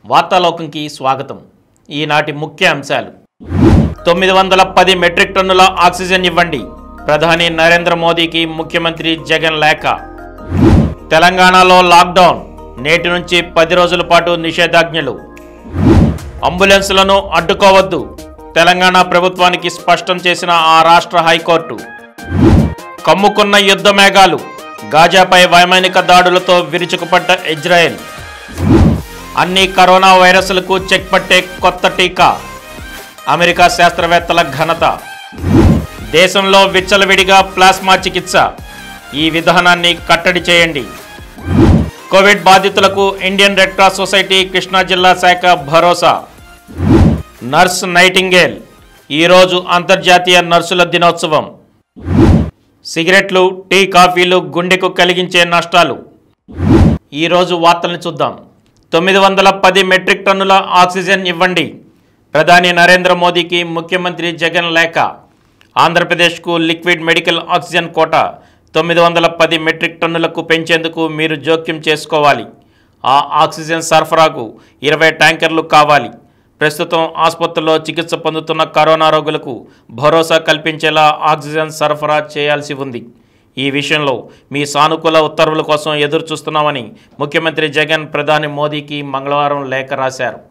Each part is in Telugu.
వార్తాలోకంకి స్వాగతం ఈనాటి ముఖ్య అంశాలు తొమ్మిది వందల పది మెట్రిక్ టన్నుల ఆక్సిజన్ ఇవ్వండి ప్రధాని నరేంద్ర మోదీకి ముఖ్యమంత్రి జగన్ లేఖ తెలంగాణలో లాక్డౌన్ నేటి నుంచి పది రోజుల పాటు నిషేధాజ్ఞలు అంబులెన్సులను అడ్డుకోవద్దు తెలంగాణ ప్రభుత్వానికి స్పష్టం చేసిన ఆ రాష్ట్ర హైకోర్టు కమ్ముకున్న యుద్ధ మేఘాలు గాజాపై వైమానిక దాడులతో విరుచుకుపడ్డ ఇజ్రాయెల్ అన్ని కరోనా వైరస్లకు చెక్ పట్టే కొత్త టీకా అమెరికా శాస్త్రవేత్తల ఘనత దేశంలో విచ్చలవిడిగా ప్లాస్మా చికిత్స ఈ విధానాన్ని కట్టడి చేయండి కోవిడ్ బాధితులకు Indian Red Cross Society Krishna జిల్లా శాఖ భరోసా నర్స్ నైటింగేల్ ఈరోజు అంతర్జాతీయ నర్సుల దినోత్సవం సిగరెట్లు టీ కాఫీలు గుండెకు కలిగించే నష్టాలు ఈరోజు వార్తలను చూద్దాం తొమ్మిది వందల పది మెట్రిక్ టన్నుల ఆక్సిజన్ ఇవ్వండి ప్రధాని నరేంద్ర మోదీకి ముఖ్యమంత్రి జగన్ లేఖ ఆంధ్రప్రదేశ్కు లిక్విడ్ మెడికల్ ఆక్సిజన్ కోట తొమ్మిది వందల పది మెట్రిక్ టన్నులకు పెంచేందుకు మీరు జోక్యం చేసుకోవాలి ఆ ఆక్సిజన్ సరఫరాకు ఇరవై ట్యాంకర్లు కావాలి ప్రస్తుతం ఆసుపత్రుల్లో చికిత్స పొందుతున్న కరోనా రోగులకు భరోసా కల్పించేలా ఆక్సిజన్ సరఫరా చేయాల్సి ఉంది ఈ విషయంలో మీ సానుకూల ఉత్తర్వుల కోసం ఎదురు చూస్తున్నామని ముఖ్యమంత్రి జగన్ ప్రధాని మోదీకి మంగళవారం లేఖ రాశారు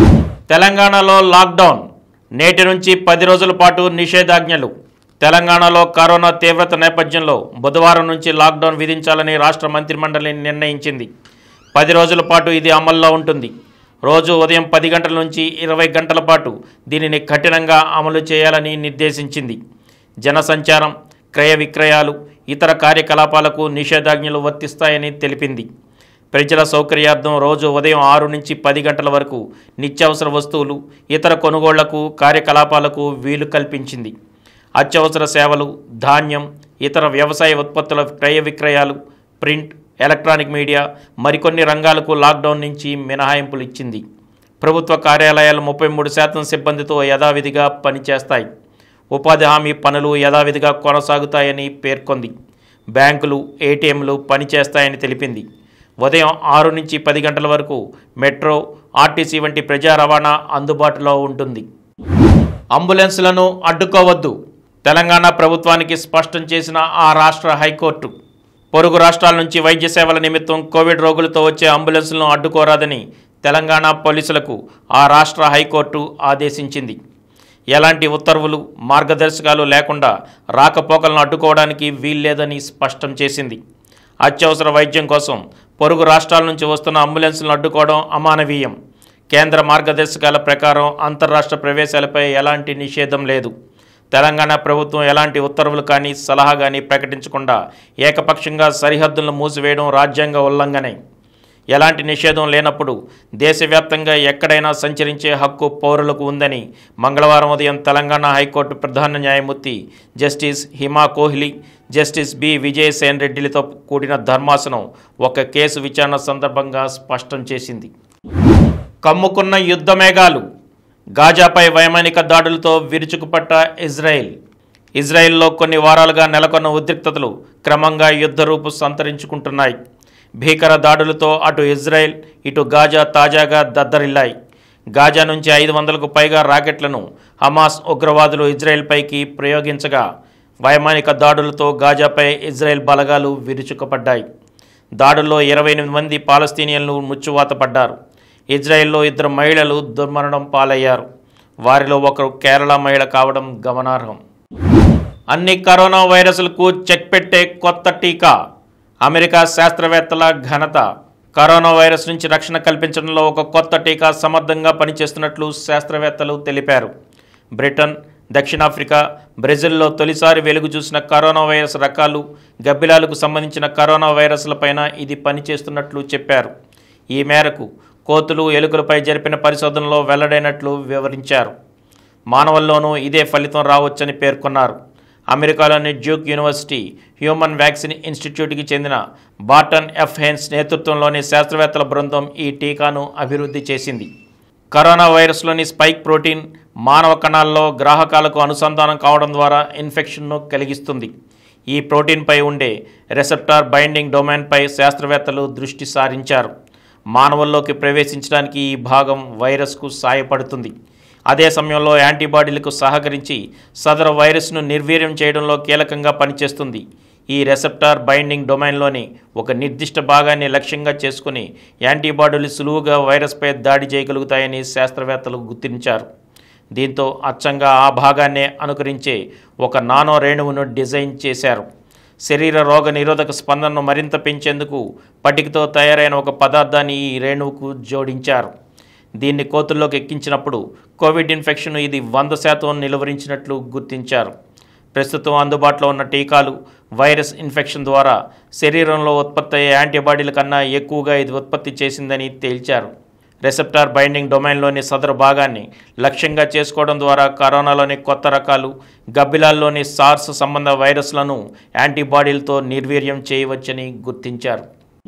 తెలంగాణలో లాక్డౌన్ నేటి నుంచి పది రోజుల పాటు నిషేధాజ్ఞలు తెలంగాణలో కరోనా తీవ్రత నేపథ్యంలో బుధవారం నుంచి లాక్డౌన్ విధించాలని రాష్ట్ర మంత్రిమండలి నిర్ణయించింది పది రోజుల పాటు ఇది అమల్లో ఉంటుంది రోజు ఉదయం పది గంటల నుంచి ఇరవై గంటల పాటు దీనిని కఠినంగా అమలు చేయాలని నిర్దేశించింది జనసంచారం క్రయ విక్రయాలు ఇతర కార్యకలాపాలకు నిషేధాజ్ఞలు వర్తిస్తాయని తెలిపింది ప్రజల సౌకర్యార్థం రోజు ఉదయం ఆరు నుంచి పది గంటల వరకు నిత్యావసర వస్తువులు ఇతర కొనుగోళ్లకు కార్యకలాపాలకు వీలు కల్పించింది అత్యవసర సేవలు ధాన్యం ఇతర వ్యవసాయ ఉత్పత్తుల క్రయ విక్రయాలు ప్రింట్ ఎలక్ట్రానిక్ మీడియా మరికొన్ని రంగాలకు లాక్డౌన్ నుంచి మినహాయింపులు ఇచ్చింది ప్రభుత్వ కార్యాలయాలు ముప్పై మూడు శాతం సిబ్బందితో యథావిధిగా పనిచేస్తాయి ఉపాధి హామీ పనులు యథావిధిగా కొనసాగుతాయని పేర్కొంది బ్యాంకులు ఏటీఎంలు పనిచేస్తాయని తెలిపింది ఉదయం ఆరు నుంచి పది గంటల వరకు మెట్రో ఆర్టీసీ వంటి ప్రజా రవాణా అందుబాటులో ఉంటుంది అంబులెన్సులను అడ్డుకోవద్దు తెలంగాణ ప్రభుత్వానికి స్పష్టం చేసిన ఆ రాష్ట్ర హైకోర్టు పొరుగు రాష్ట్రాల నుంచి వైద్య సేవల నిమిత్తం కోవిడ్ రోగులతో వచ్చే అంబులెన్సులను అడ్డుకోరాదని తెలంగాణ పోలీసులకు ఆ రాష్ట్ర హైకోర్టు ఆదేశించింది ఎలాంటి ఉత్తర్వులు మార్గదర్శకాలు లేకుండా రాకపోకలను అడ్డుకోవడానికి వీల్లేదని స్పష్టం చేసింది అత్యవసర వైద్యం కోసం పొరుగు రాష్ట్రాల నుంచి వస్తున్న అంబులెన్సులను అడ్డుకోవడం అమానవీయం కేంద్ర మార్గదర్శకాల ప్రకారం అంతర్రాష్ట్ర ప్రవేశాలపై ఎలాంటి నిషేధం లేదు తెలంగాణ ప్రభుత్వం ఎలాంటి ఉత్తర్వులు కానీ సలహా కానీ ప్రకటించకుండా ఏకపక్షంగా సరిహద్దులను మూసివేయడం రాజ్యాంగ ఉల్లంఘనే ఎలాంటి నిషేధం లేనప్పుడు దేశవ్యాప్తంగా ఎక్కడైనా సంచరించే హక్కు పౌరులకు ఉందని మంగళవారం ఉదయం తెలంగాణ హైకోర్టు ప్రధాన న్యాయమూర్తి Justice Hima Kohli Justice B Vijaysen రెడ్డిలతో కూడిన ధర్మాసనం ఒక కేసు విచారణ సందర్భంగా స్పష్టం చేసింది కమ్ముకున్న యుద్ధ మేఘాలు గాజాపై వైమానిక దాడులతో విరుచుకుపట్ట ఇజ్రాయెల్ ఇజ్రాయెల్లో కొన్ని వారాలుగా నెలకొన్న ఉద్రిక్తతలు క్రమంగా యుద్ధ రూపు సంతరించుకుంటున్నాయి భీకర దాడులతో అటు ఇజ్రాయెల్ ఇటు గాజా తాజాగా దద్దరిల్లాయి గాజా నుంచి ఐదు వందలకు పైగా రాకెట్లను హమాస్ ఉగ్రవాదులు ఇజ్రాయెల్పైకి ప్రయోగించగా వైమానిక దాడులతో గాజాపై ఇజ్రాయెల్ బలగాలు విరుచుకుపడ్డాయి దాడుల్లో ఇరవై ఎనిమిది మంది పాలస్తీనియన్లు ముచ్చువాత పడ్డారు ఇజ్రాయెల్లో ఇద్దరు మహిళలు దుర్మరణం పాలయ్యారు వారిలో ఒకరు కేరళ మహిళ కావడం గమనార్హం అన్ని కరోనా వైరస్లకు చెక్ పెట్టే కొత్త టీకా అమెరికా శాస్త్రవేత్తల ఘనత కరోనా వైరస్ నుంచి రక్షణ కల్పించడంలో ఒక కొత్త టీకా సమర్థంగా పనిచేస్తున్నట్లు శాస్త్రవేత్తలు తెలిపారు బ్రిటన్ దక్షిణాఫ్రికా బ్రెజిల్లో తొలిసారి వెలుగు చూసిన కరోనా వైరస్ రకాలు గబ్బిలాలకు సంబంధించిన కరోనా వైరస్లపైన ఇది పనిచేస్తున్నట్లు చెప్పారు ఈ మేరకు కోతులు ఎలుకలపై జరిపిన పరిశోధనలో వెల్లడైనట్లు వివరించారు మానవుల్లోనూ ఇదే ఫలితం రావచ్చని పేర్కొన్నారు అమెరికాలోని డ్యూక్ యూనివర్సిటీ హ్యూమన్ వ్యాక్సిన్ ఇన్స్టిట్యూట్కి చెందిన బాటన్ ఎఫ్ హెన్స్ నేతృత్వంలోని శాస్త్రవేత్తల బృందం ఈ టీకాను అభివృద్ధి చేసింది కరోనా వైరస్లోని స్పైక్ ప్రోటీన్ మానవ కణాల్లో గ్రాహకాలకు అనుసంధానం కావడం ద్వారా ఇన్ఫెక్షన్ను కలిగిస్తుంది ఈ ప్రోటీన్పై ఉండే రెసెప్టార్ బైండింగ్ డొమైన్పై శాస్త్రవేత్తలు దృష్టి సారించారు మానవుల్లోకి ప్రవేశించడానికి ఈ భాగం వైరస్కు సాయపడుతుంది అదే సమయంలో యాంటీబాడీలకు సహకరించి సదరు వైరస్ను నిర్వీర్యం చేయడంలో కీలకంగా పనిచేస్తుంది ఈ రెసెప్టార్ బైండింగ్ డొమైన్లోని ఒక నిర్దిష్ట భాగాన్ని లక్ష్యంగా చేసుకుని యాంటీబాడీలు సులువుగా వైరస్పై దాడి చేయగలుగుతాయని శాస్త్రవేత్తలు గుర్తించారు దీంతో అచ్చంగా ఆ భాగాన్నే అనుకరించే ఒక నానో రేణువును డిజైన్ చేశారు శరీర రోగ నిరోధక స్పందనను మరింత పెంచేందుకు పటికతో తయారైన ఒక పదార్థాన్ని ఈ రేణువుకు జోడించారు దీన్ని కోతుల్లోకి ఎక్కించినప్పుడు కోవిడ్ ఇన్ఫెక్షన్ ఇది వంద శాతం నిలువరించినట్లు గుర్తించారు ప్రస్తుతం అందుబాటులో ఉన్న టీకాలు వైరస్ ఇన్ఫెక్షన్ ద్వారా శరీరంలో ఉత్పత్తి అయ్యే యాంటీబాడీల కన్నా ఎక్కువగా ఇది ఉత్పత్తి చేసిందని తేల్చారు రెసెప్టార్ బైండింగ్ డొమైన్లోని సదరు భాగాన్ని లక్ష్యంగా చేసుకోవడం ద్వారా కరోనాలోని కొత్త రకాలు గబ్బిలాల్లోని సార్స్ సంబంధ వైరస్లను యాంటీబాడీలతో నిర్వీర్యం చేయవచ్చని గుర్తించారు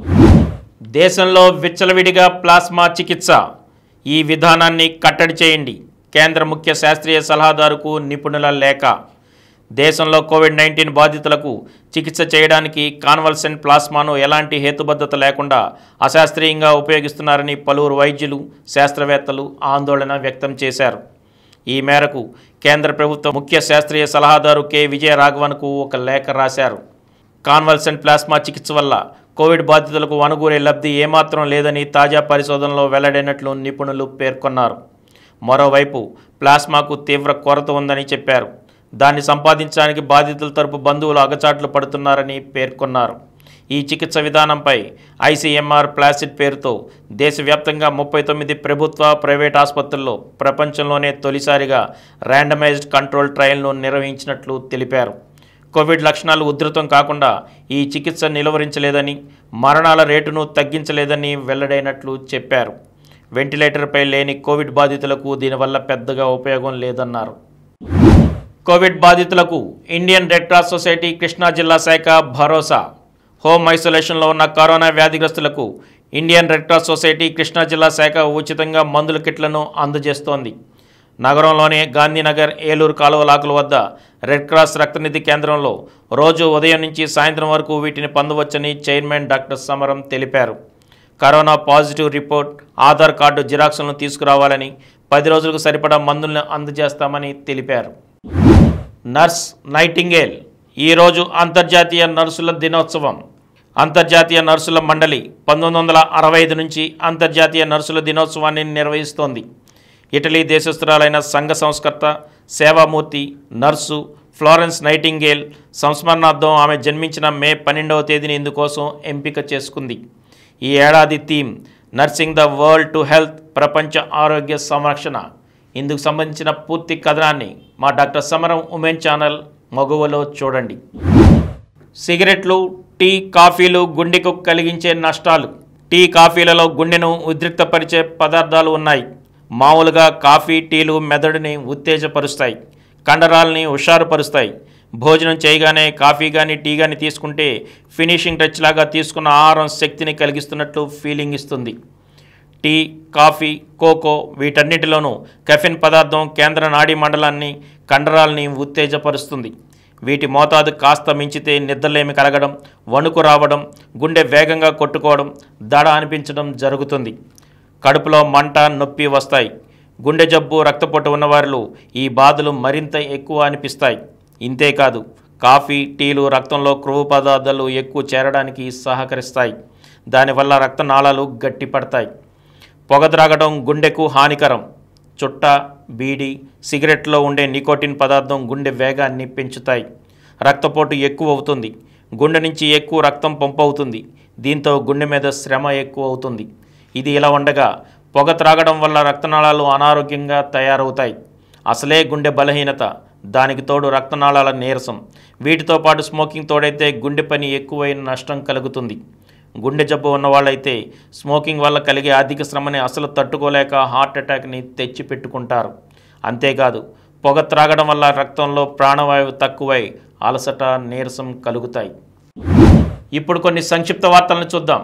దేశంలో విచ్చలవిడిగా ప్లాస్మా చికిత్స ఈ విధానాన్ని కట్టడి చేయండి కేంద్ర ముఖ్య శాస్త్రీయ సలహాదారుకు నిపుణుల లేఖ దేశంలో కోవిడ్ నైన్టీన్ బాధితులకు చికిత్స చేయడానికి కాన్వల్సెంట్ ప్లాస్మాను ఎలాంటి హేతుబద్ధత లేకుండా అశాస్త్రీయంగా ఉపయోగిస్తున్నారని పలువురు వైద్యులు శాస్త్రవేత్తలు ఆందోళన వ్యక్తం చేశారు ఈ మేరకు కేంద్ర ప్రభుత్వ ముఖ్య శాస్త్రీయ సలహాదారు కె విజయ రాఘవన్కు ఒక లేఖ రాశారు కాన్వల్సెంట్ ప్లాస్మా చికిత్స వల్ల కోవిడ్ బాధితులకు అనుకూరే లబ్ధి ఏమాత్రం లేదని తాజా పరిశోధనలో వెల్లడైనట్లు నిపుణులు పేర్కొన్నారు మరోవైపు ప్లాస్మాకు తీవ్ర కొరత ఉందని చెప్పారు దాన్ని సంపాదించడానికి బాధితుల తరపు బంధువులు అగచాట్లు పడుతున్నారని పేర్కొన్నారు ఈ చికిత్స విధానంపై ఐసీఎంఆర్ ప్లాసిడ్ పేరుతో దేశవ్యాప్తంగా ముప్పై తొమ్మిది ప్రభుత్వ ప్రైవేట్ ఆసుపత్రుల్లో ప్రపంచంలోనే తొలిసారిగా ర్యాండమైజ్డ్ కంట్రోల్ ట్రయల్ను నిర్వహించినట్లు తెలిపారు కోవిడ్ లక్షణాలు ఉధృతం కాకుండా ఈ చికిత్స నిలువరించలేదని మరణాల రేటును తగ్గించలేదని వెల్లడైనట్లు చెప్పారు వెంటిలేటర్పై లేని కోవిడ్ బాధితులకు దీనివల్ల పెద్దగా ఉపయోగం లేదన్నారు కోవిడ్ బాధితులకు Indian Red Cross Society Krishna జిల్లా శాఖ భరోసా హోమ్ ఐసోలేషన్లో ఉన్న కరోనా వ్యాధిగ్రస్తులకు Indian Red Cross Society Krishna జిల్లా శాఖ ఉచితంగా మందుల కిట్లను అందజేస్తోంది నగరంలోని గాంధీనగర్ ఏలూరు కాలువలాకుల వద్ద రెడ్ క్రాస్ రక్తనిధి కేంద్రంలో రోజు ఉదయం నుంచి సాయంత్రం వరకు వీటిని పొందవచ్చని చైర్మన్ డాక్టర్ సమరం తెలిపారు corona positive report Aadhaar card జిరాక్స్లను తీసుకురావాలని పది రోజులకు సరిపడా మందులను అందజేస్తామని తెలిపారు నర్స్ నైటింగేల్ ఈరోజు అంతర్జాతీయ నర్సుల దినోత్సవం అంతర్జాతీయ నర్సుల మండలి పంతొమ్మిది వందల అరవై ఐదు నుంచి అంతర్జాతీయ నర్సుల దినోత్సవాన్ని నిర్వహిస్తోంది ఇటలీ దేశస్థురాలైన సంఘ సంస్కర్త సేవామూర్తి నర్సు ఫ్లోరెన్స్ నైటింగేల్ సంస్మరణార్థం ఆమె జన్మించిన మే పన్నెండవ తేదీని ఇందుకోసం ఎంపిక చేసుకుంది ఈ ఏడాది theme nursing the world to health ప్రపంచ ఆరోగ్య సంరక్షణ ఇందుకు సంబంధించిన పూర్తి కథనాన్ని మా డాక్టర్ సమరం ఉమెన్ ఛానల్ మగువలో చూడండి సిగరెట్లు టీ కాఫీలు గుండెకు కలిగించే నష్టాలు టీ కాఫీలలో గుండెను ఉద్రిక్తపరిచే పదార్థాలు ఉన్నాయి మామూలుగా కాఫీ టీలు మెదడుని ఉత్తేజపరుస్తాయి కండరాలని హుషారుపరుస్తాయి భోజనం చేయగానే కాఫీ కానీ టీ కానీ తీసుకుంటే ఫినిషింగ్ టచ్ లాగా తీసుకున్న ఆహారం శక్తిని కలిగిస్తున్నట్లు ఫీలింగ్ ఇస్తుంది టీ కాఫీ కోకో వీటన్నిటిలోనూ కెఫిన్ పదార్థం కేంద్ర నాడీ మండలాన్ని కండరాల్ని ఉత్తేజపరుస్తుంది వీటి మోతాదు కాస్త మించితే నిద్రలేమి కలగడం వణుకు రావడం గుండె వేగంగా కొట్టుకోవడం దడ అనిపించడం జరుగుతుంది కడుపులో మంట నొప్పి వస్తాయి గుండె జబ్బు రక్తపోటు ఉన్నవారిలో ఈ బాధలు మరింత ఎక్కువ అనిపిస్తాయి ఇంతేకాదు కాఫీ టీలు రక్తంలో క్రొవ్వు పదార్థాలు ఎక్కువ చేరడానికి సహకరిస్తాయి దానివల్ల రక్తనాళాలు గట్టిపడతాయి పొగ త్రాగడం గుండెకు హానికరం చుట్ట బీడి సిగరెట్లో ఉండే నికోటిన్ పదార్థం గుండె వేగాన్ని పెంచుతాయి రక్తపోటు ఎక్కువ అవుతుంది గుండె నుంచి ఎక్కువ రక్తం పంపు అవుతుంది దీంతో గుండె మీద శ్రమ ఎక్కువ అవుతుంది ఇది ఇలా ఉండగా పొగ త్రాగడం వల్ల రక్తనాళాలు అనారోగ్యంగా తయారవుతాయి అసలే గుండె బలహీనత దానికి తోడు రక్తనాళాల నీరసం వీటితో పాటు స్మోకింగ్ తోడైతే గుండె పని ఎక్కువైన నష్టం కలుగుతుంది గుండె జబ్బు ఉన్నవాళ్ళైతే స్మోకింగ్ వల్ల కలిగే ఆర్థిక శ్రమని అసలు తట్టుకోలేక హార్ట్ అటాక్ని తెచ్చి పెట్టుకుంటారు అంతేకాదు పొగ త్రాగడం వల్ల రక్తంలో ప్రాణవాయువు తక్కువై అలసట నీరసం కలుగుతాయి ఇప్పుడు కొన్ని సంక్షిప్త వార్తలను చూద్దాం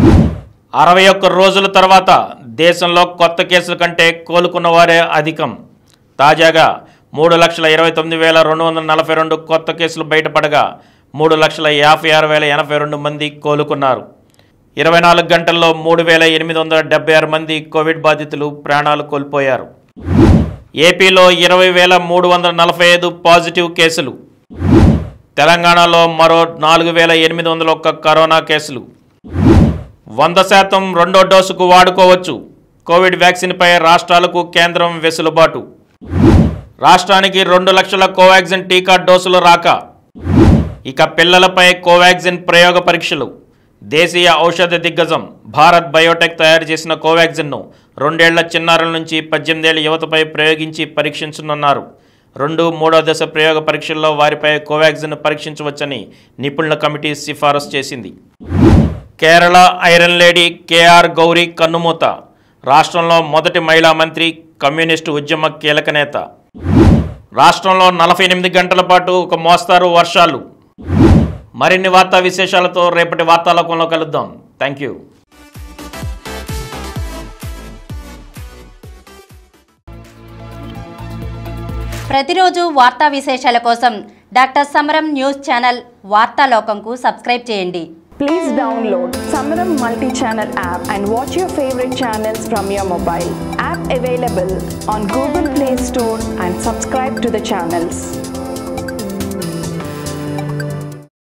అరవై ఒక్క రోజుల తర్వాత దేశంలో కొత్త కేసుల కంటే కోలుకున్న వారే అధికం తాజాగా మూడు లక్షల ఇరవై తొమ్మిది వేల రెండు వందల నలభై రెండు కొత్త కేసులు బయటపడగా మూడు లక్షల యాభై ఆరు వేల ఎనభై రెండు మంది కోలుకున్నారు ఇరవై నాలుగు గంటల్లో మూడు వేల ఎనిమిది వందల డెబ్బై ఆరు మంది కోవిడ్ బాధితులు ప్రాణాలు కోల్పోయారు ఏపీలో ఇరవై వేల మూడు వందల నలభై ఐదు పాజిటివ్ కేసులు తెలంగాణలో మరో నాలుగు వేల ఎనిమిది వందల ఒక్క కరోనా కేసులు వంద శాతం రెండో డోసుకు వాడుకోవచ్చు కోవిడ్ వ్యాక్సిన్పై రాష్ట్రాలకు కేంద్రం వెసులుబాటు రాష్ట్రానికి రెండు లక్షల కోవాక్సిన్ టీకా డోసులు రాక ఇక పిల్లలపై కోవాక్సిన్ ప్రయోగ పరీక్షలు దేశీయ ఔషధ దిగ్గజం భారత్ బయోటెక్ తయారు చేసిన కోవాక్సిన్ను రెండేళ్ల చిన్నారుల నుంచి పద్దెనిమిదేళ్ల యువతపై ప్రయోగించి పరీక్షించనున్నారు రెండు మూడో దశ ప్రయోగ పరీక్షల్లో వారిపై కోవాక్సిన్ పరీక్షించవచ్చని నిపుణుల కమిటీ సిఫారసు చేసింది Kerala iron lady KR Gouri కన్నుమూత రాష్ట్రంలో మొదటి మహిళా మంత్రి కమ్యూనిస్టు ఉద్యమ కీలక నేత రాష్ట్రంలో నలభై ఎనిమిది గంటల పాటు ఒక మోస్తారు వర్షాలు మరిన్ని వార్తా విశేషాలతో రేపటి వార్తాలోకంలో కలుద్దాం థ్యాంక్ యూ ప్రతిరోజు వార్తా విశేషాల కోసం డాక్టర్ సమరం న్యూస్ ఛానల్ వార్తాలోకంకు సబ్స్క్రైబ్ చేయండి Please download Samaram multi-channel app and watch your favorite channels from your mobile. App available on Google Play Store and subscribe to the channels.